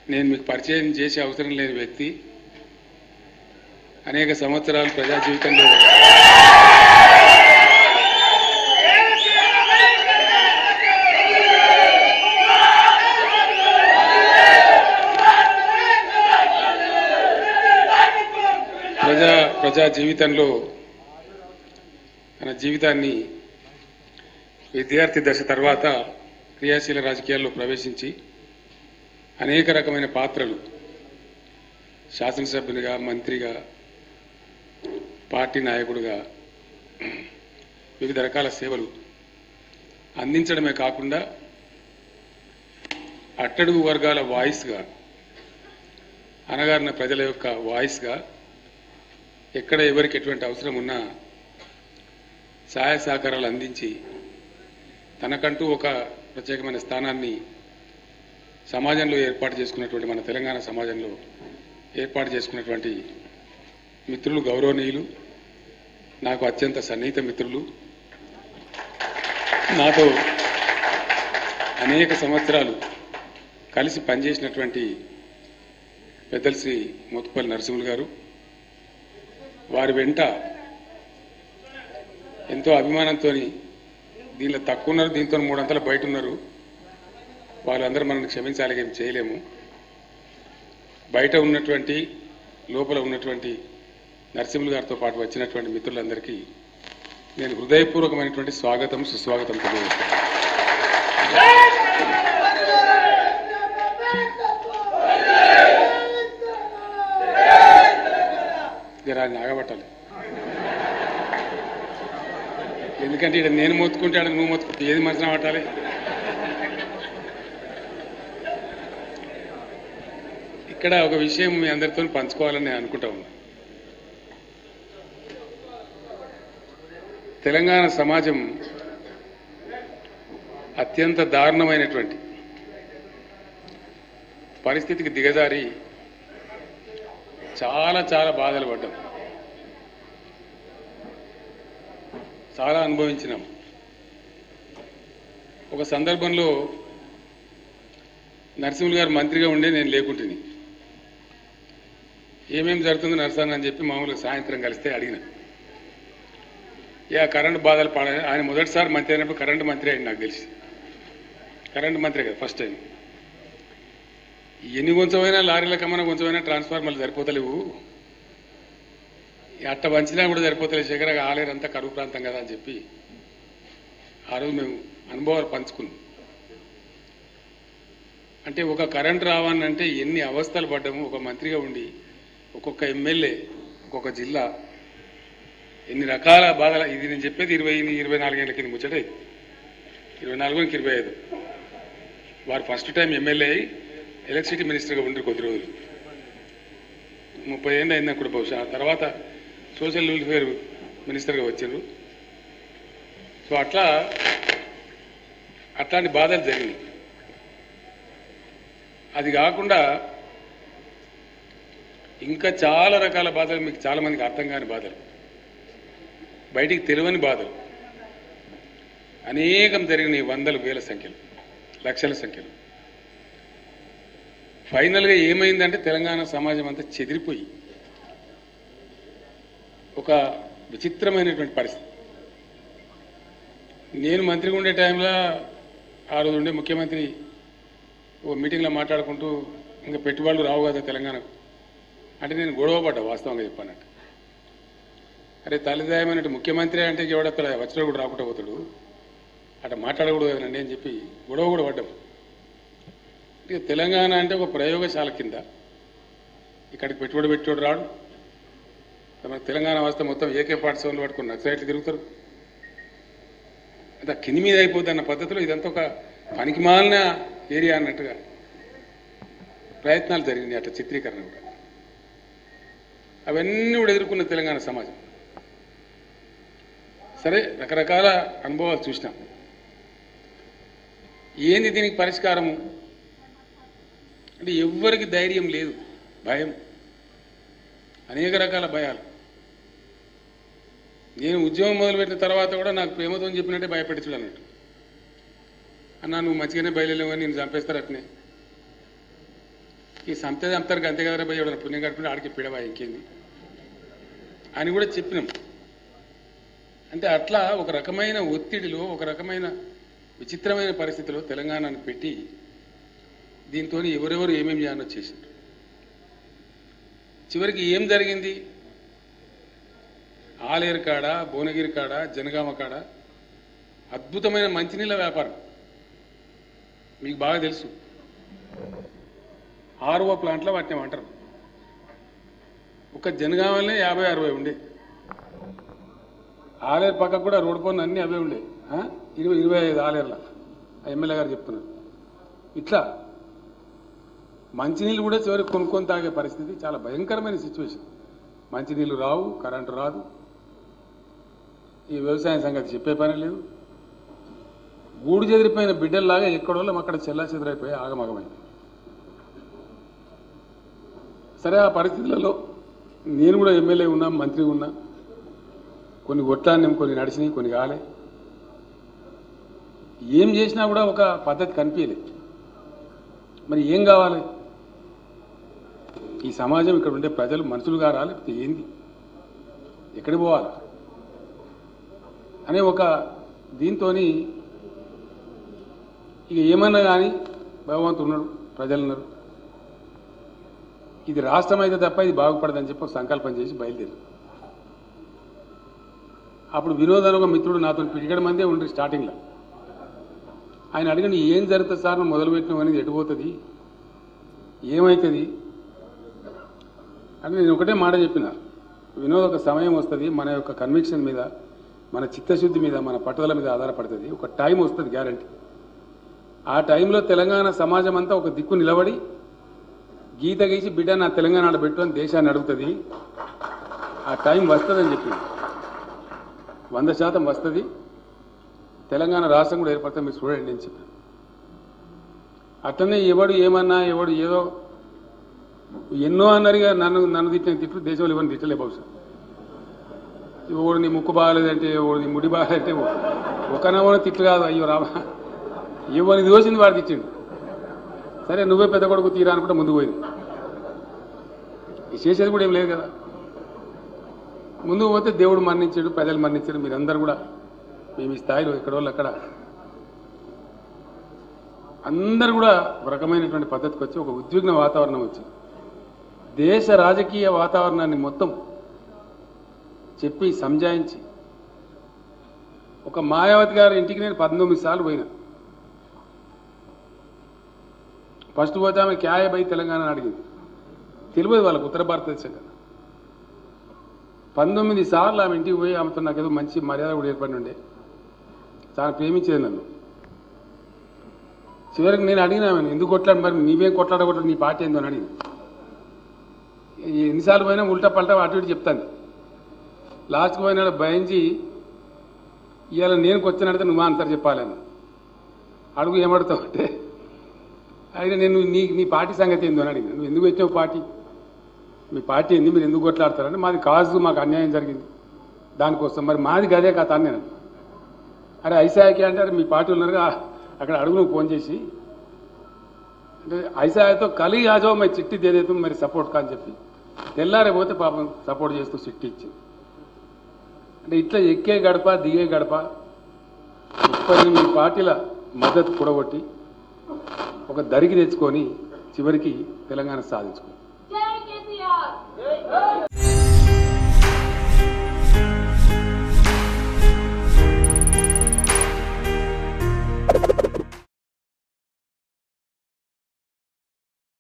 నేను మీకు పరిచయం చేసే అవసరం లేని వ్యక్తి అనేక సంవత్సరాలు ప్రజా జీవితంలో ప్రజా ప్రజా జీవితంలో తన జీవితాన్ని విద్యార్థి దశ తర్వాత క్రియాశీల రాజకీయాల్లో ప్రవేశించి అనేక రకమైన పాత్రలు శాసనసభ్యునిగా మంత్రిగా పార్టీ నాయకుడిగా వివిధ రకాల సేవలు అందించడమే కాకుండా అట్టడుగు వర్గాల వాయిస్గా అనగారిన ప్రజల యొక్క వాయిస్గా ఎక్కడ ఎవరికి ఎటువంటి అవసరం ఉన్నా సహాయ సహకారాలు అందించి తనకంటూ ఒక ప్రత్యేకమైన స్థానాన్ని సమాజంలో ఏర్పాటు చేసుకున్నటువంటి మన తెలంగాణ సమాజంలో ఏర్పాటు చేసుకున్నటువంటి మిత్రులు గౌరవనీయులు నాకు అత్యంత సన్నిహిత మిత్రులు నాతో అనేక సంవత్సరాలు కలిసి పనిచేసినటువంటి పెద్దల శ్రీ మోతుపల్లి నరసింహులు గారు వారి వెంట ఎంతో అభిమానంతో దీనిలో తక్కువ ఉన్నారు దీంతో మూడంతలు బయట ఉన్నారు వాళ్ళందరూ మనల్ని క్షమించాలి ఏం చేయలేము బయట ఉన్నటువంటి లోపల ఉన్నటువంటి నరసింహులు గారితో పాటు వచ్చినటువంటి మిత్రులందరికీ నేను హృదయపూర్వకమైనటువంటి స్వాగతం సుస్వాగతం తెలియజేస్తాను జరా నాగబట్టాలి ఎందుకంటే ఇక్కడ నేను మొత్తుకుంటే ఆడ నువ్వు మొత్తుకుంటే ఏది మనసున పట్టాలి ఇక్కడ ఒక విషయం మీ అందరితో పంచుకోవాలని నేను అనుకుంటా ఉన్నా తెలంగాణ సమాజం అత్యంత దారుణమైనటువంటి పరిస్థితికి దిగజారి చాలా చాలా బాధలు పడ్డాం చాలా అనుభవించినాం ఒక సందర్భంలో నరసింహులు గారు మంత్రిగా ఉండే నేను లేకుంటుని ఏమేం జరుగుతుందో నరసాన్ని అని చెప్పి మామూలుగా సాయంత్రం కలిస్తే అడిగిన ఇక కరెంటు బాధలు పడ ఆయన మొదటిసారి మంత్రి అయినప్పుడు కరెంటు మంత్రి అయింది నాకు తెలిసి కరెంటు మంత్రి కదా ఫస్ట్ టైం ఎన్ని కొంచెమైనా లారీల కమ్మన కొంచెమైనా ట్రాన్స్ఫార్మర్లు సరిపోతలేవు ఈ అట్ట వంచినా కూడా సరిపోతలేదు శేఖర ఆలేరంతా కరువు ప్రాంతం కదా అని చెప్పి ఆ రోజు మేము అనుభవాలు పంచుకున్నాం అంటే ఒక కరెంట్ రావాలంటే ఎన్ని అవస్థలు పడ్డాము ఒక మంత్రిగా ఉండి ఒక్కొక్క ఎమ్మెల్యే ఒక్కొక్క జిల్లా ఎన్ని రకాల బాధలు ఇది నేను చెప్పేది ఇరవై ఇరవై నాలుగేళ్ల కింద ముచ్చట ఇది. ఇరవై నాలుగు నుంచి ఇరవై ఐదు వారు ఫస్ట్ టైం ఎమ్మెల్యే అయి ఎలక్ట్రిసిటీ మినిస్టర్గా ఉండి కొద్ది రోజులు ముప్పై ఏళ్ళు అయింది అప్పుడు బహుశా ఆ తర్వాత సోషల్ వెల్ఫేర్ మినిస్టర్గా వచ్చారు సో అట్లా అట్లాంటి బాధలు జరిగినాయి అది కాకుండా ఇంకా చాలా రకాల బాధలు మీకు చాలా మందికి అర్థం కాని బాధలు బయటికి తెలియని బాధలు అనేకం జరిగినాయి వందల వేల సంఖ్యలు లక్షల సంఖ్యలు ఫైనల్గా ఏమైందంటే తెలంగాణ సమాజం అంతా చెదిరిపోయి ఒక విచిత్రమైనటువంటి పరిస్థితి నేను మంత్రిగా ఉండే టైంలో ఆ రోజు ఉండే ముఖ్యమంత్రి ఓ మీటింగ్లో మాట్లాడుకుంటూ ఇంకా పెట్టుబడులు రావు కదా తెలంగాణకు అంటే నేను గొడవ పడ్డా వాస్తవంగా చెప్పానంటే అరే తల్లిదాయమైనట్టు ముఖ్యమంత్రి అంటే ఎవడక్కడ వచ్చినా కూడా రాకుండా పోతాడు అట్లా మాట్లాడకూడదు కదండి అని చెప్పి గొడవ కూడా పడ్డాం ఇక తెలంగాణ అంటే ఒక ప్రయోగశాల కింద ఇక్కడికి పెట్టుబడి పెట్టాడు రాడు మన తెలంగాణ వ్యవస్థ మొత్తం ఏకే పాఠశాలను పట్టుకుని నక్సలైట్లు తిరుగుతారు అంత కింది మీద అయిపోద్ది అన్న పద్ధతిలో ఇదంతా ఒక పనికి మాలిన ఏరియా అన్నట్టుగా ప్రయత్నాలు జరిగినాయి అట్లా చిత్రీకరణ కూడా అవన్నీ కూడా ఎదుర్కొన్న తెలంగాణ సమాజం సరే రకరకాల అనుభవాలు చూసినాం ఏంది దీనికి పరిష్కారము అంటే ఎవ్వరికి ధైర్యం లేదు భయం అనేక రకాల భయాలు నేను ఉద్యోగం మొదలుపెట్టిన తర్వాత కూడా నాకు ప్రేమతో చెప్పినట్టే భయపెట్టచుడు అన్నట్టు అన్నా నువ్వు మంచిగానే బయలుదేరావు కానీ నేను చంపేస్తారు అట్నే ఈ సంత అంతరికి అంతే కదరా పోయి ఎవడన్నా పుణ్యం కట్టుకుంటే ఆడికి పిడవా ఇంకేంది అని కూడా చెప్పినాం అంటే అట్లా ఒక రకమైన ఒత్తిడిలో ఒక రకమైన విచిత్రమైన పరిస్థితిలో తెలంగాణను పెట్టి దీంతో ఎవరెవరు ఏమేమి చేయాలో చేశారు చివరికి ఏం జరిగింది ఆలేరు కాడ భువనగిరి కాడ జనగామ కాడ అద్భుతమైన మంచినీళ్ళ వ్యాపారం మీకు బాగా తెలుసు ఆర్ఓ ప్లాంట్లో వాటిని అంటారు ఒక జనగామలనే యాభై అరవై ఉండే ఆలేరు పక్కకు కూడా రోడ్డు పనులు అన్నీ అవే ఉండే ఆ? ఇరవై ఇరవై ఐదు ఆలేర్ల ఎమ్మెల్యే గారు చెప్తున్నారు ఇట్లా మంచినీళ్ళు కూడా చివరికి కొనుక్కొని తాగే పరిస్థితి చాలా భయంకరమైన సిచ్యువేషన్ మంచినీళ్ళు రావు కరెంటు రాదు ఈ వ్యవసాయం సంగతి చెప్పే పని లేదు గూడు చెదిరిపోయిన బిడ్డల్లాగా ఎక్కడోళ్ళం అక్కడ చెల్లా చెదిరైపోయి ఆగమగమైంది సరే ఆ పరిస్థితులలో నేను కూడా ఎమ్మెల్యే ఉన్నా మంత్రి ఉన్నా కొన్ని కొట్లాడినాం కొన్ని నడిచినాయి కొన్ని కాలే ఏం చేసినా కూడా ఒక పద్ధతి కనిపించలేదు మరి ఏం కావాలి ఈ సమాజం ఇక్కడ ఉండే ప్రజలు మనుషులుగా రా లేకపోతే ఏంది ఎక్కడికి పోవాలి అనే ఒక దీంతో ఇక ఏమన్నా కానీ భగవంతుడు ఉన్నాడు ప్రజలు ఉన్నారు ఇది రాష్ట్రం అయితే తప్ప ఇది బాగుపడదని చెప్పి ఒక సంకల్పం చేసి బయలుదేరి అప్పుడు వినోద్ అని ఒక మిత్రుడు నాతో పిడిగడ మందే ఉండ్రి స్టార్టింగ్లో ఆయన అడిగిన ఏం జరుగుతుంది సార్ నువ్వు మొదలుపెట్టినావు అనేది ఎటుపోతుంది ఏమవుతుంది అని నేను ఒకటే మాట చెప్పిన వినోద్ ఒక సమయం వస్తుంది మన యొక్క కన్విక్షన్ మీద మన చిత్తశుద్ధి మీద మన పట్టుదల మీద ఆధారపడుతుంది ఒక టైం వస్తుంది గ్యారంటీ ఆ టైంలో తెలంగాణ సమాజం అంతా ఒక దిక్కు నిలబడి గీత గీసి బిడ్డ నా తెలంగాణ ఆడ పెట్టు అని దేశాన్ని అడుగుతుంది ఆ టైం వస్తుందని చెప్పింది వంద శాతం వస్తుంది తెలంగాణ రాష్ట్రం కూడా ఏర్పడుతుంది మీరు చూడండి నేను చెప్పాను అట్లనే ఎవడు ఏమన్నా ఎవడు ఏదో ఎన్నో అన్నారుగా నన్ను నన్ను తిట్టిన తిట్లు దేశంలో ఎవరిని తిట్టలే బహుశా ఓడి నీ ముక్కు బాగాలేదంటే ఓడి నీ ముడి బాగాలంటే ఒకనవన తిట్లు కాదు అయ్యో రామా ఎవరిని దోసింది వాడు తిట్టిండు సరే నువ్వే పెద్ద కొడుకు తీరా అనుకుంటే ముందుకు పోయింది ఈ చేసేది కూడా ఏం లేదు కదా ముందుకు పోతే దేవుడు మరణించాడు ప్రజలు మరణించాడు మీరందరూ కూడా మేము ఈ స్థాయిలో ఎక్కడ వాళ్ళు అక్కడ అందరు కూడా ఒక రకమైనటువంటి పద్ధతికి వచ్చి ఒక ఉద్విగ్న వాతావరణం వచ్చి దేశ రాజకీయ వాతావరణాన్ని మొత్తం చెప్పి సంజాయించి ఒక మాయావతి గారి ఇంటికి నేను పంతొమ్మిది సార్లు పోయినా ఫస్ట్ పోతే ఆమె క్యాయ బై తెలంగాణ అని అడిగింది తెలియదు వాళ్ళకు ఉత్తర భారతదేశం కదా పంతొమ్మిది సార్లు ఆమె ఇంటికి పోయి ఆమెతో నాకు ఏదో మంచి మర్యాద కూడా ఏర్పడి ఉండే చాలా ప్రేమించేది నన్ను చివరికి నేను అడిగిన ఆమెను ఎందుకు కొట్లాడు మరి నీవేం కొట్లాడకూడదు నీ పార్టీ ఏందో అని అడిగింది ఎన్నిసార్లు పోయినా ఉల్టా పల్టా అటు ఇటు చెప్తాను లాస్ట్కి పోయినాడు భయించి ఇవాళ నేను క్వశ్చన్ అడితే నువ్వు అంటారు చెప్పాలని అడుగు ఏమడుతావు అంటే అయినా నేను నీ నీ పార్టీ సంగతి ఏందో అని అడిగిన నువ్వు ఎందుకు వచ్చావు పార్టీ మీ పార్టీ ఏంది మీరు ఎందుకు కొట్లాడతారంటే మాది కాజు మాకు అన్యాయం జరిగింది దానికోసం మరి మాది గదే కథ అని నేను అరే ఐసాయకి అంటే అరే మీ పార్టీ ఉన్నారుగా అక్కడ అడుగు నువ్వు ఫోన్ చేసి అంటే ఐసాయతో కలి ఆజో మరి చిట్టి దేదేతో మరి సపోర్ట్ కా అని చెప్పి తెల్లారే పోతే పాపం సపోర్ట్ చేస్తూ చిట్టి ఇచ్చింది అంటే ఇట్లా ఎక్కే గడప దిగే గడప ముప్పై మీ పార్టీల మద్దతు కూడగొట్టి ఒక దరికి తెచ్చుకొని చివరికి తెలంగాణ సాధించుకుంది జై కేసీఆర్